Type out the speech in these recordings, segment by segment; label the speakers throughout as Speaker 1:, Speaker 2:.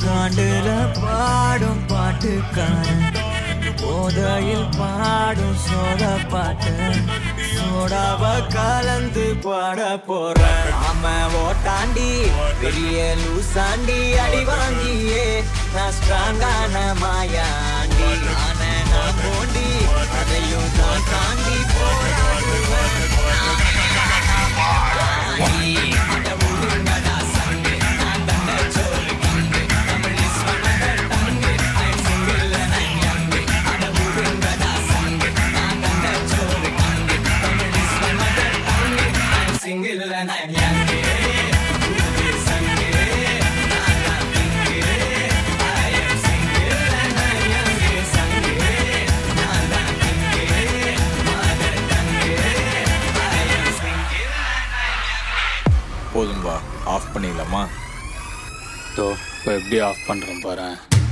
Speaker 1: காண்டுல பாடும் பாட்டுக்காரன் போதையில் பாடும் சோட பாட்டு சோடாவ கலந்து பாட போறேன் ஆம ஓட்டாண்டி பெரிய லூசாண்டி அடி வாங்கியே நான் ஸ்ட்ராங்கான மாயாண்டி ஆன நான் போண்டி அதையும் தான் தாண்டி போராடுவேன்
Speaker 2: போதும்பா ஆஃப் பண்ணிடலாமா
Speaker 3: தோ இப்போ எப்படி ஆஃப் பண்ணுறேன் பாரு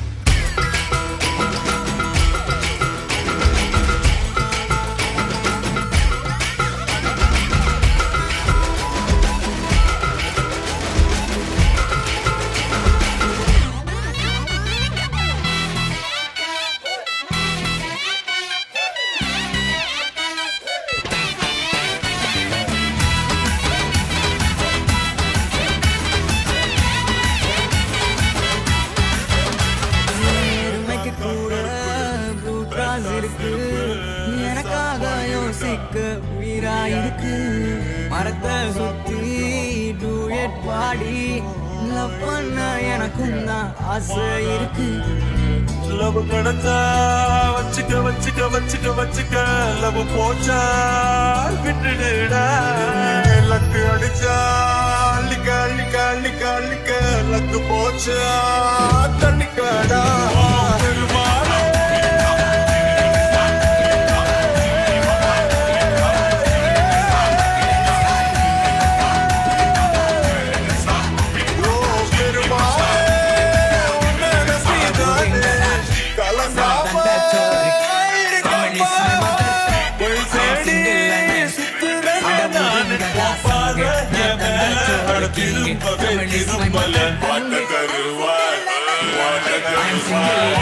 Speaker 1: நேர்மைக்கு கூட blue cross இருக்கு எனக்காக யோசிக்க உயிரா இருக்கு மரத்தை சுத்தி டூயட் பாடி லவ் பண்ண எனக்கும் தான் ஆசை இருக்கு
Speaker 4: லவ் கடத்தா வச்சுக்க வச்சுக்க வச்சுக்க வச்சுக்க லவ் போச்சா விட்டுடுடா லக்கு அடிச்சா அள்ளிக்க அள்ளிக்க அள்ளிக்க அள்ளிக்க லக்கு போச்சா தண்ணிக்கடா பெருமாளே ஓ பெருமாளே உன்னை நம்பிதானே கலங்காம இருக்கம்மா. போய் தேடி சுத்துறேன் நான் போகாத என் மேல திரும்பவே திரும்பல வாட்ட கருவாள் வாட்ட கருவாள்